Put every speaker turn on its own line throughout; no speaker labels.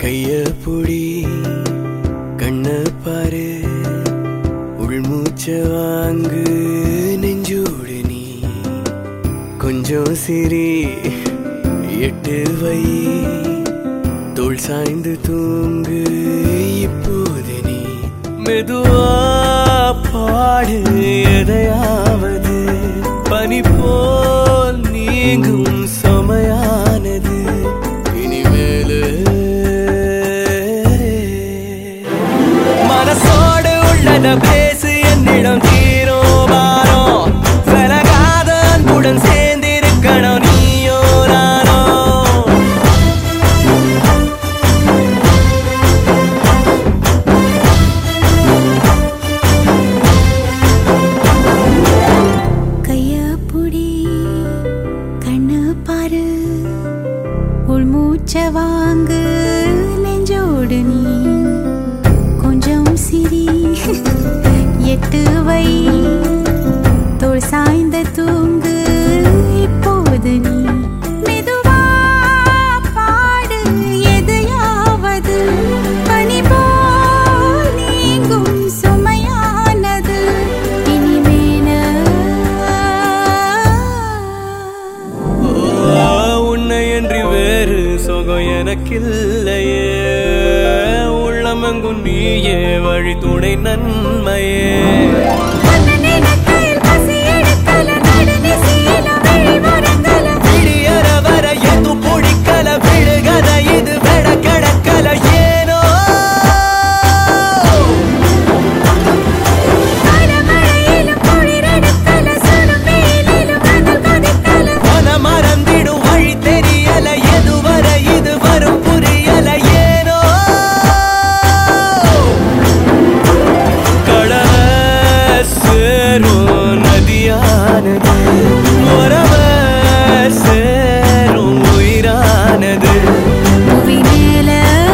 கைய புடி கண்ண பாரு உள்மூச்ச வாங்கு நெஞ்சோடு நீ கொஞ்சம் சிரி எட்டு வை தோள் சாய்ந்து தூங்கு இப்போது நீ மெதுவா பாடு எதையாவது பனி போல் நீங்கும் சமையானது இனிமேலு மனசோடு உள்ளத பேசு என்னிடம் தீரோ பாரோ விலகாத அன்புடன் சேர்ந்திருக்கணும் நீயோ நானோ
கைய புடி கண்ணு பாரு உள்மூச்ச வாங்கு நெஞ்சோடு நீ கொஞ்சம் சிரி எட்டு வை தோள் சாய்ந்த தூங்கு இப்போது நீ மெதுவா பாடு எதையாவது பனி போல் நீங்கும் சுமையானது இனிமேல
ஓ, உன்னை என்று வேறு சுகம் எனக்கில்லையே உள்ளமெங்கும் நீயே வழி துணை நன்மையே
கண்ணனிடத்தில் பசி எடுக்கல, நடுநிசியில விழி முடங்கல.
விடியற வர எது பிடிக்கல விழுகத இது வெட கிடக்கல ஏனோ
அடமழையிலும் குளிரெடுக்கல, சுடும் வெயிலிலும் மணல் கொதிக்கல.
மன மறந்திடும் வழி தெரியல எதுவரை இது வரும் புரியல ஏனோ கடல சேரும் நதியானது உறவ சேரும் உயிரானது
புவி மேல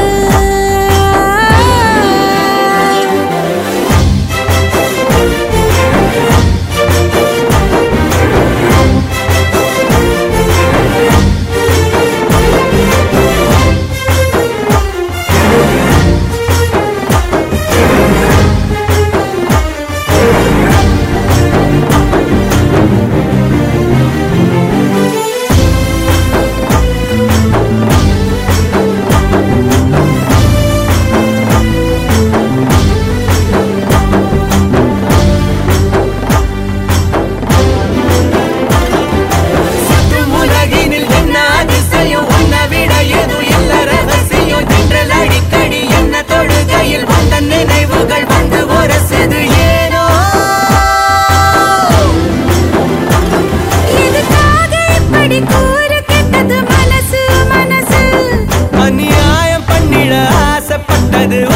சுற்றும் உலகினில் என்ன அதிசயம் உன்னை விட எதுவும் இல்ல ரகசியம் என்றல் அடிக்கடி என்ன தொழுகையில் வந்த நினைவுகள் வந்து உரசுது ஏனோ
எதுக்காக இப்படி கூறு கெட்டது மனசு மனசு
அநியாயம் பண்ணிட ஆசைப்பட்டது